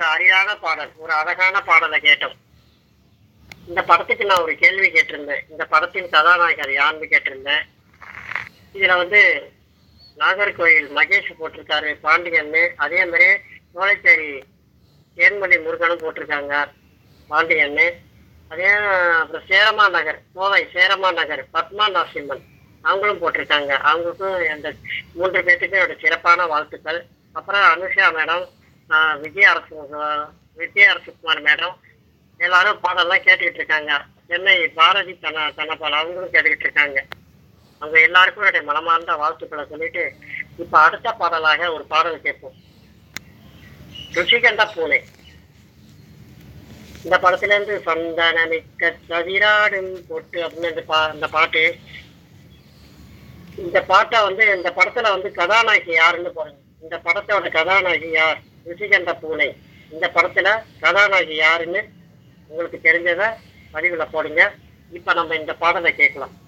ஒரு அரிதான பாடல் ஒரு அழகான பாடலை கேட்டோம் இந்த படத்துக்கு நான் ஒரு கேள்வி கேட்டிருந்தேன் இந்த படத்தின் கதாநாயகர் யாருன்னு கேட்டிருந்தேன் இதுல வந்து நாகர்கோயில் மகேஷ் போட்டிருக்காரு பாண்டியன்னு அதே மாதிரி சோலைச்சேரி தேன்மொழி முருகனும் போட்டிருக்காங்க பாண்டியன்னு அதே அப்புறம் சேரமா நகர் கோவை சேரமா நகர் பத்மா நரசிம்மன் அவங்களும் போட்டிருக்காங்க அவங்களுக்கும் இந்த மூன்று பேர்த்துக்கும் என்னோட சிறப்பான வாழ்த்துக்கள் அப்புறம் அனுஷா மேடம் ஆஹ் விஜய அரசு விஜய அரசுகுமார் மேடம் எல்லாரும் பாடலாம் கேட்டுக்கிட்டு இருக்காங்க சென்னை பாரதி தன தனபால் அவங்களும் கேட்டுக்கிட்டு இருக்காங்க அவங்க எல்லாருக்கும் என்னுடைய மனமார்ந்த வாழ்த்துக்களை சொல்லிட்டு இப்ப அடுத்த பாடலாக ஒரு பாடல் கேட்போம் ருஷிகண்ட பூனை இந்த படத்துல இருந்து சந்தனமிக்க சதிராடும் பொட்டு அப்படின்னு இந்த பா இந்த பாட்டு இந்த பாட்டை வந்து இந்த படத்துல வந்து கதாநாயகி யாருன்னு பாருங்க இந்த படத்தோட கதாநாயகி யார் ருஷிகண்ட பூனை இந்த படத்துல கதாநாயகி யாருன்னு உங்களுக்கு தெரிஞ்சதை பதிவுல போடுங்க இப்ப நம்ம இந்த பாடலை கேட்கலாம்